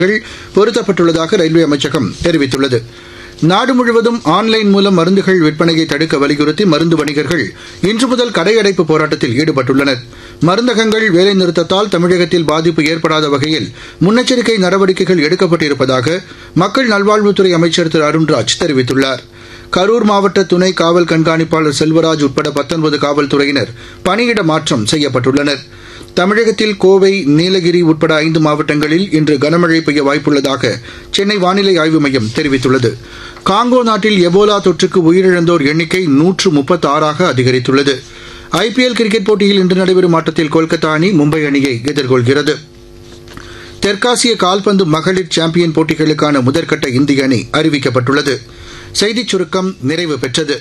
பொருத்தப்பட்டுள்ளதாக railway அமைச்சகம் தெரிவித்துள்ளது நாடு முழுவதும் ஆன்லைன் மூலம் மருந்துகள் விற்பனையை தடுக்க வலியுறுத்தி மருந்து வணிகர்கள் இன்று முதல் கடையடைப்பு போராட்டத்தில் ஈடுபட்டுள்ளனர் மருந்தகங்கள் வேலைநிறுத்தத்தால் தமிழகத்தில் பாதிப்பு ஏற்படாத வகையில் முன்னெச்சரிக்கை நடவடிக்கைகள் எடுக்கப்பட்டிருப்பதாக மக்கள் நல்வாழ்வுத்துறை அமைச்சர் திரு அருண்ராஜ் தெரிவித்துள்ளார் கரூர் மாவட்ட துணை காவல் கண்காணிப்பாளர் செல்வராஜ் உட்பட பத்தொன்பது காவல்துறையினர் பணியிட மாற்றம் செய்யப்பட்டுள்ளனர் தமிழகத்தில் கோவை நீலகிரி உட்பட ஐந்து மாவட்டங்களில் இன்று கனமழை பெய்ய வாய்ப்புள்ளதாக சென்னை வானிலை ஆய்வு மையம் தெரிவித்துள்ளது காங்கோ நாட்டில் எபோலா தொற்றுக்கு உயிரிழந்தோர் எண்ணிக்கை நூற்று முப்பத்தி ஆறாக அதிகரித்துள்ளது ஐபிஎல் கிரிக்கெட் போட்டியில் இன்று நடைபெறும் ஆட்டத்தில் கொல்கத்தா அணி மும்பை அணியை எதிர்கொள்கிறது தெற்காசிய கால்பந்து மகளிர் சாம்பியன் போட்டிகளுக்கான முதற்கட்ட இந்திய அணி அறிவிக்கப்பட்டுள்ளது செய்திச் சுருக்கம் நிறைவு பெற்றது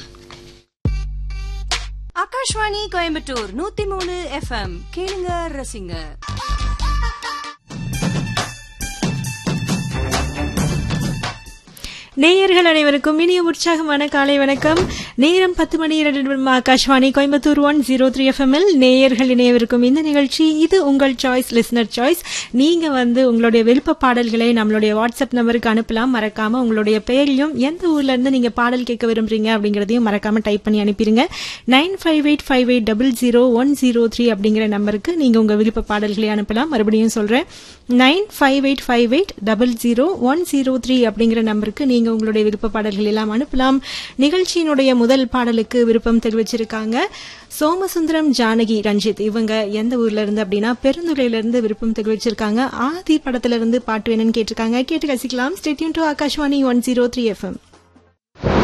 ஆகாஷ்வாணி கோயம்புத்தூர் நூத்தி மூணு எஃப்எம் கேளுங்க ரசிங்க நேயர்கள் அனைவருக்கும் இனிய உற்சாகமான காலை வணக்கம் நேரம் பத்து மணி இரண்டு நிமிடம் Akashvani Coimbatore one zero three எஃப்எம்எல் நேயர்கள் இணையவிருக்கும் இந்த நிகழ்ச்சி இது உங்கள் சாய்ஸ் லிஸ்னர் சாய்ஸ் நீங்க வந்து உங்களுடைய விருப்ப பாடல்களை நம்மளுடைய வாட்ஸ்அப் நம்பருக்கு அனுப்பலாம் மறக்காம உங்களுடைய பெயரையும் எந்த ஊர்ல இருந்து நீங்க பாடல் கேட்க விரும்புறீங்க அப்படிங்கறதையும் மறக்காம டைப் பண்ணி அனுப்பிடுங்க nine five eight five eight double zero one zero three அப்படிங்கிற நம்பருக்கு நீங்க உங்க விருப்ப பாடல்களை அனுப்பலாம் மறுபடியும் சொல்றேன் nine five eight five eight double zero one zero three அப்படிங்கிற நம்பருக்கு நீங்க உங்களுடைய விருப்ப பாடல்கள் எல்லாம் அனுப்பலாம் நிகழ்ச்சியினுடைய முதல் பாடலுக்கு விருப்பம் தெரிவிச்சிருக்காங்க சோமசுந்தரம் ஜானகி ரஞ்சித் இவங்க எந்த ஊர்ல இருந்து அப்படின்னா பெருந்துறையில இருந்து விருப்பம் தெரிவிச்சிருக்காங்க ஆதி படத்துல இருந்து பாட்டு வேணும்னு கேட்டிருக்காங்க கேட்டு ரசிக்கலாம் stay tuned to Akashvani one zero three FM